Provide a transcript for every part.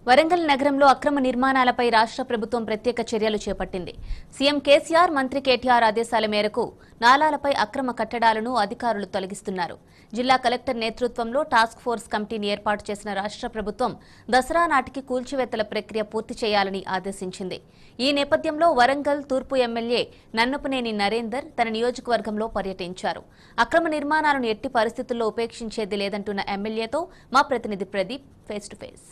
వరంగల్ నగరంలో అక్రమ నిర్మాణాలపై రాష్ట్ర ప్రభుత్వం ప్రత్యేక చర్యలు చేపట్టింది సీఎం కేసీఆర్ మంత్రి కేటీఆర్ ఆదేశాల మేరకు నాలాలపై అక్రమ కట్టడాలను అధికారులు తొలగిస్తున్నారు జిల్లా కలెక్టర్ నేతృత్వంలో టాస్క్ ఫోర్స్ కమిటీని ఏర్పాటు చేసిన రాష్ట్ర ప్రభుత్వం దసరా నాటికి కూల్చివేతల ప్రక్రియ పూర్తి చేయాలని ఆదేశించింది ఈ నేపథ్యంలో వరంగల్ తూర్పు ఎమ్మెల్యే నన్నపనేని నరేందర్ తన నియోజకవర్గంలో పర్యటించారు అక్రమ నిర్మాణాలను ఎట్టి పరిస్థితుల్లో ఉపేక్షించేది లేదంటున్న ఎమ్మెల్యేతో మా ప్రతినిధి ప్రదీప్ ఫేస్ టు ఫేస్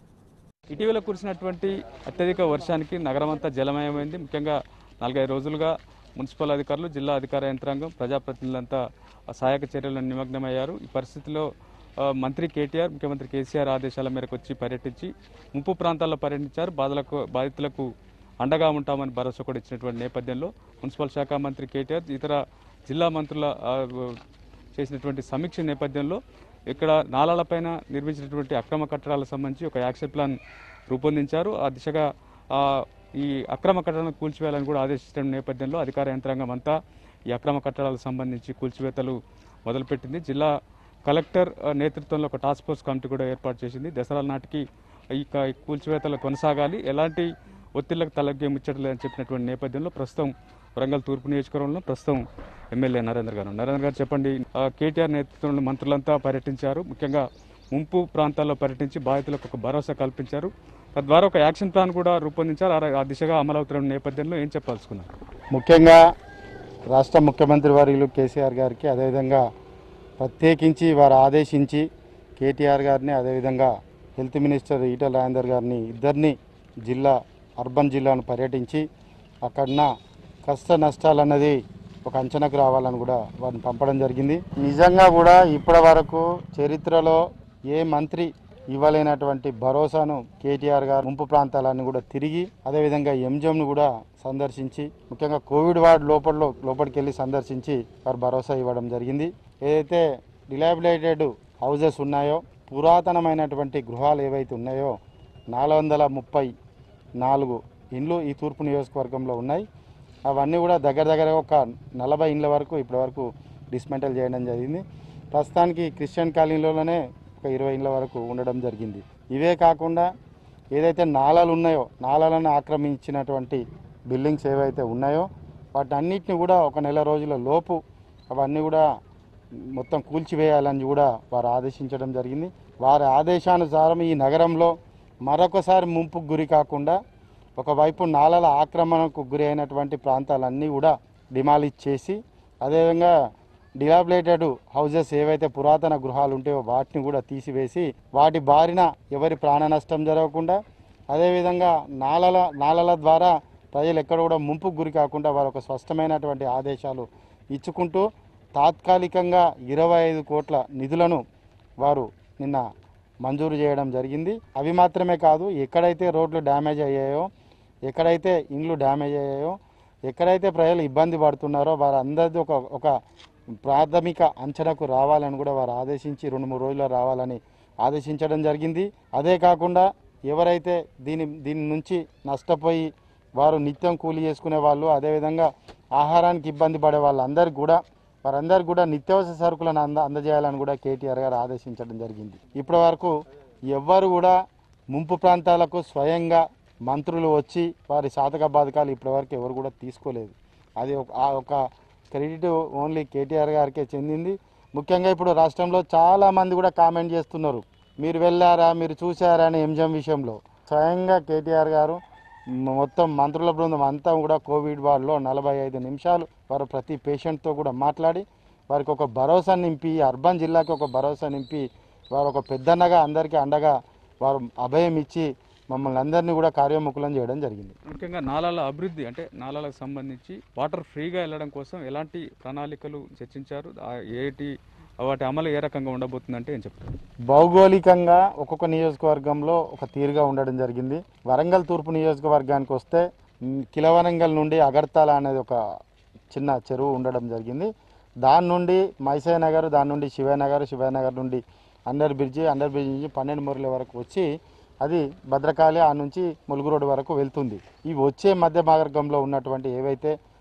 ఇటీవల కురిసినటువంటి అత్యధిక వర్షానికి నగరమంతా జలమయమైంది ముఖ్యంగా నాలుగైదు రోజులుగా మున్సిపల్ అధికారులు జిల్లా అధికార యంత్రాంగం ప్రజాప్రతినిధులంతా సహాయక చర్యలను నిమగ్నమయ్యారు ఈ పరిస్థితిలో ఆ, మంత్రి కేటీఆర్ ముఖ్యమంత్రి కేసీఆర్ ఆదేశాల మేరకు వచ్చి పర్యటించి ముంపు ప్రాంతాల్లో పర్యటించారు బాధలకు బాధితులకు అండగా ఉంటామని భరోసా కూడా ఇచ్చినటువంటి నేపథ్యంలో మున్సిపల్ శాఖ మంత్రి కేటీఆర్ ఇతర జిల్లా మంత్రుల ఆ, చేసినటువంటి సమీక్ష నేపథ్యంలో ఇక్కడ నాలాలపైన నిర్మించినటువంటి అక్రమ కట్టడాలకు సంబంధించి ఒక యాక్షన్ ప్లాన్ రూపొందించారు ఆ దిశగా ఆ, ఈ అక్రమ కట్టడాలను కూల్చివేయాలని కూడా ఆదేశించిన నేపథ్యంలో అధికార యంత్రాంగం అంతా ఈ అక్రమ కట్టడాలకు సంబంధించి కూల్చివేతలు మొదలుపెట్టింది జిల్లా కలెక్టర్ ఆ, నేతృత్వంలో ఒక టాస్క్ ఫోర్స్ కమిటీ కూడా ఏర్పాటు చేసింది దసరా నాటికి ఈ క- ఈ కూల్చివేతలు కొనసాగాలి ఎలాంటి ఒత్తిళ్లకు తలగ్గే ముచ్చట్లేదని చెప్పినటువంటి నేపథ్యంలో ప్రస్తుతం వరంగల్ తూర్పు నియోజకవర్గంలో ప్రస్తుతం ఎమ్మెల్యే నరేంద్ర గారు నరేంద్ర గారు చెప్పండి ఆ, కేటీఆర్ నేతృత్వంలో మంత్రులంతా పర్యటించారు ముఖ్యంగా ముంపు ప్రాంతాల్లో పర్యటించి బాధితులకు ఒక భరోసా కల్పించారు తద్వారా ఒక యాక్షన్ ప్లాన్ కూడా రూపొందించారు ఆ- ఆ దిశగా అమలవుతున్న నేపథ్యంలో ఏం చెప్పాల్సుకున్నారు ముఖ్యంగా రాష్ట్ర ముఖ్యమంత్రి వర్యులు కేసీఆర్ గారికి అదేవిధంగా ప్రత్యేకించి వారు ఆదేశించి కేటీఆర్ గారిని అదేవిధంగా హెల్త్ మినిస్టర్ ఈటల రాజేందర్ గారిని ఇద్దరిని జిల్లా అర్బన్ జిల్లాను పర్యటించి అక్కడున్న కష్ట నష్టాలు అన్నది ఒక అంచనాకు రావాలని కూడా వారిని పంపడం జరిగింది నిజంగా కూడా ఇప్పటి వరకు చరిత్రలో ఏ మంత్రి ఇవ్వలేనటువంటి భరోసాను కేటీఆర్ గారు ముంపు ప్రాంతాలన్నీ కూడా తిరిగి అదేవిధంగా ఎంజిఎంను కూడా సందర్శించి ముఖ్యంగా కోవిడ్ వార్డ్ లోపల లోపలికి వెళ్ళి సందర్శించి వారు భరోసా ఇవ్వడం జరిగింది ఏదైతే డిలాబిలేటెడ్ హౌజెస్ ఉన్నాయో పురాతనమైనటువంటి గృహాలు ఏవైతే ఉన్నాయో నాలుగు వందల ముప్పై నాలుగు ఇండ్లు ఈ తూర్పు నియోజకవర్గంలో ఉన్నాయి అవన్నీ కూడా దగ్గర దగ్గర ఒక నలభై ఇండ్ల వరకు ఇప్పటి వరకు డిస్మెంటల్ చేయడం జరిగింది ప్రస్తుతానికి క్రిస్టియన్ కాలనీలోనే ఒక ఇరవై ఇండ్ల వరకు ఉండడం జరిగింది ఇవే కాకుండా ఏదైతే నాలాలు ఉన్నాయో నాలాలను ఆక్రమించినటువంటి బిల్డింగ్స్ ఏవైతే ఉన్నాయో వాటన్నిటిని కూడా ఒక నెల రోజుల లోపు అవన్నీ కూడా మొత్తం కూల్చివేయాలని కూడా వారు ఆదేశించడం జరిగింది వారి ఆదేశానుసారం ఈ నగరంలో మరొకసారి ముంపుకు గురి కాకుండా ఒకవైపు నాలల ఆక్రమణకు గురి అయినటువంటి ప్రాంతాలన్నీ కూడా డిమాలిష్ చేసి అదేవిధంగా డిలాబిలేటెడ్ హౌజెస్ ఏవైతే పురాతన గృహాలు ఉంటాయో వాటిని కూడా తీసివేసి వాటి బారిన ఎవరి ప్రాణ నష్టం జరగకుండా అదేవిధంగా నాలల నాలల ద్వారా ప్రజలు ఎక్కడ కూడా ముంపుకు గురి కాకుండా వారు ఒక స్పష్టమైనటువంటి ఆదేశాలు ఇచ్చుకుంటూ తాత్కాలికంగా ఇరవై ఐదు కోట్ల నిధులను వారు నిన్న మంజూరు చేయడం జరిగింది అవి మాత్రమే కాదు ఎక్కడైతే రోడ్లు డ్యామేజ్ అయ్యాయో ఎక్కడైతే ఇండ్లు డ్యామేజ్ అయ్యాయో ఎక్కడైతే ప్రజలు ఇబ్బంది పడుతున్నారో వారందరిది ఒక ఒక ప్రాథమిక అంచనాకు రావాలని కూడా వారు ఆదేశించి రెండు మూడు రోజుల్లో రావాలని ఆదేశించడం జరిగింది అదే కాకుండా ఎవరైతే దీని దీని నుంచి నష్టపోయి వారు నిత్యం కూలి చేసుకునే వాళ్ళు అదేవిధంగా ఆహారానికి ఇబ్బంది పడే వాళ్ళందరికీ కూడా వారందరికీ కూడా నిత్యావసర సరుకులను అంద అందజేయాలని కూడా కేటీఆర్ గారు ఆదేశించడం జరిగింది ఇప్పటి వరకు ఎవ్వరు కూడా ముంపు ప్రాంతాలకు స్వయంగా మంత్రులు వచ్చి వారి సాధక బాధకాలు ఇప్పటివరకు ఎవరు కూడా తీసుకోలేదు అది ఒక ఆ ఒక క్రెడిట్ ఓన్లీ కేటీఆర్ గారికే చెందింది ముఖ్యంగా ఇప్పుడు రాష్ట్రంలో చాలా మంది కూడా కామెంట్ చేస్తున్నారు మీరు వెళ్ళారా మీరు చూసారా అని ఎంజం విషయంలో స్వయంగా కేటీఆర్ గారు మొత్తం మంత్రుల బృందం అంతా కూడా కోవిడ్ వార్డులో నలభై ఐదు నిమిషాలు వారు ప్రతి పేషెంట్తో కూడా మాట్లాడి వారికి ఒక భరోసా నింపి అర్బన్ జిల్లాకి ఒక భరోసా నింపి వారు ఒక పెద్దన్నగా అందరికీ అండగా వారు అభయం ఇచ్చి మమ్మల్ని అందరినీ కూడా కార్యోముఖులం చేయడం జరిగింది ముఖ్యంగా నాలాల అభివృద్ధి అంటే నాలాలకు సంబంధించి వాటర్ ఫ్రీగా వెళ్ళడం కోసం ఎలాంటి ప్రణాళికలు చర్చించారు ఆ ఏటి వాటి అమలు ఏ రకంగా ఉండబోతుందంటే ఏం చెప్తారు భౌగోళికంగా ఒక్కొక్క నియోజకవర్గంలో ఒక తీరుగా ఉండడం జరిగింది వరంగల్ తూర్పు నియోజకవర్గానికి వస్తే మ్, కిలవరంగల్ నుండి అగర్తల అనేది ఒక చిన్న చెరువు ఉండడం జరిగింది దాని నుండి మైసయ్య నగర్ దాని నుండి శివయ్య నగర్ శివయ్య నగర్ నుండి అండర్ బ్రిడ్జి అండర్ బ్రిడ్జ్ నుంచి పన్నెండు మురళి వరకు వచ్చి అది భద్రకాళి ఆ నుంచి ములుగు రోడ్డు వరకు వెళ్తుంది ఈ వచ్చే మధ్య మార్గంలో ఉన్నటువంటి ఏవైతే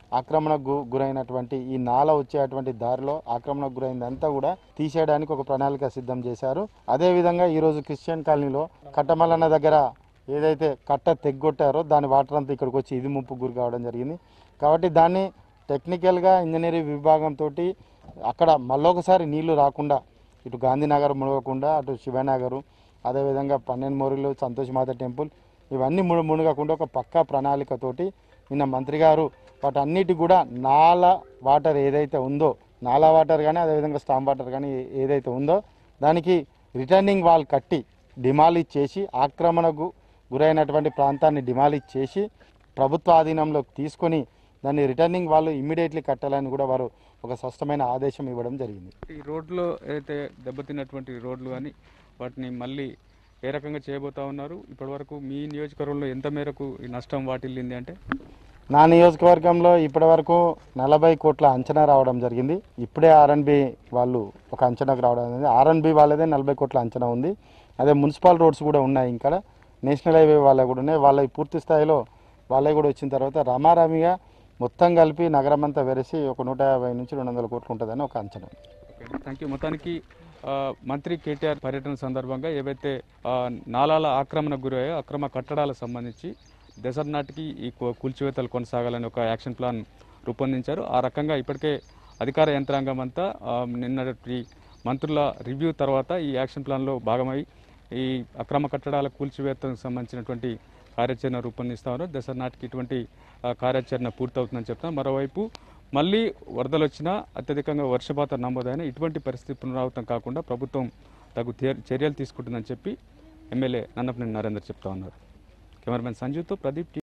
ఆక్రమణకు గు- గురైనటువంటి ఈ నాల వచ్చేటువంటి దారిలో ఆక్రమణకు గురైందంతా కూడా తీసేయడానికి ఒక ప్రణాళిక సిద్ధం చేశారు అదేవిధంగా ఈరోజు క్రిస్టియన్ కాలనీలో కట్టమల్లన్న దగ్గర ఏదైతే కట్ట తెగ్గొట్టారో దాని వాటర్ అంతా ఇక్కడికి వచ్చి ఇది ముప్పు గురి కావడం జరిగింది కాబట్టి దాన్ని టెక్నికల్గా ఇంజనీరింగ్ విభాగంతో అక్కడ మళ్ళొకసారి నీళ్లు రాకుండా ఇటు గాంధీనగర్ మునగకుండా అటు శివనగరు అదేవిధంగా పన్నెండు మోరీలు సంతోష్ మాత టెంపుల్ ఇవన్నీ మును మునగకుండా ఒక పక్కా ప్రణాళికతోటి నిన్న మంత్రి గారు వాటన్నిటి కూడా నాల వాటర్ ఏదైతే ఉందో నాలా వాటర్ కానీ అదేవిధంగా స్టామ్ వాటర్ కానీ ఏ- ఏదైతే ఉందో దానికి రిటర్నింగ్ వాల్ కట్టి డిమాలిష్ చేసి ఆక్రమణకు గురైనటువంటి ప్రాంతాన్ని డిమాలిష్ చేసి ప్రభుత్వ ఆధీనంలోకి తీసుకొని దాన్ని రిటర్నింగ్ వాళ్ళు ఇమ్మీడియట్లీ కట్టాలని కూడా వారు ఒక స్పష్టమైన ఆదేశం ఇవ్వడం జరిగింది ఈ రోడ్లో అయితే దెబ్బతిన్నటువంటి రోడ్లు కానీ వాటిని మళ్ళీ ఏ రకంగా చేయబోతా ఉన్నారు ఇప్పటివరకు మీ నియోజకవర్గంలో ఎంత మేరకు ఈ నష్టం వాటిల్లింది అంటే నా నియోజకవర్గంలో ఇప్పటివరకు నలభై కోట్ల అంచనా రావడం జరిగింది ఇప్పుడే ఆర్ఎన్బి వాళ్ళు ఒక అంచనాకు రావడం జరిగింది ఆర్ఎన్బి వాళ్ళదే నలభై కోట్ల అంచనా ఉంది అదే మున్సిపల్ రోడ్స్ కూడా ఉన్నాయి ఇక్కడ నేషనల్ హైవే వాళ్ళవి కూడా ఉన్నాయి వాళ్ళవి పూర్తి స్థాయిలో వాళ్ళవి కూడా వచ్చిన తర్వాత రమారమిగా మొత్తం కలిపి నగరం అంతా వెరసి ఒక నూట యాభై నుంచి రెండు వందల కోట్లు ఉంటుందని ఒక అంచనా ఓకే థ్యాంక్ యూ మొత్తానికి ఆ, మంత్రి కేటీఆర్ పర్యటన సందర్భంగా ఏవైతే ఆ, నాలాల ఆక్రమణకు గురయ్యో అక్రమ కట్టడాలకు సంబంధించి దసరా నాటికి ఈ కూ- కూల్చివేతలు కొనసాగాలని ఒక యాక్షన్ ప్లాన్ రూపొందించారు ఆ రకంగా ఇప్పటికే అధికార యంత్రాంగం అంతా ఆ, నిన్నటి మంత్రుల రివ్యూ తర్వాత ఈ యాక్షన్ ప్లాన్లో భాగమై ఈ అక్రమ కట్టడాల కూల్చివేతకు సంబంధించినటువంటి కార్యాచరణ రూపొందిస్తారు దసరా నాటికి ఇటువంటి ఆ, కార్యాచరణ పూర్తవుతుందని చెప్తాం మరోవైపు మళ్ళీ వరదలు వచ్చినా అత్యధికంగా వర్షపాతం నమోదైన ఇటువంటి పరిస్థితి పునరావృతం కాకుండా ప్రభుత్వం తగు తే- చర్యలు తీసుకుంటుందని చెప్పి ఎమ్మెల్యే నన్నపనేని నరేందర్ చెప్తా ఉన్నారు కెమెరామెన్ సంజీవ్తో ప్రదీప్ టీ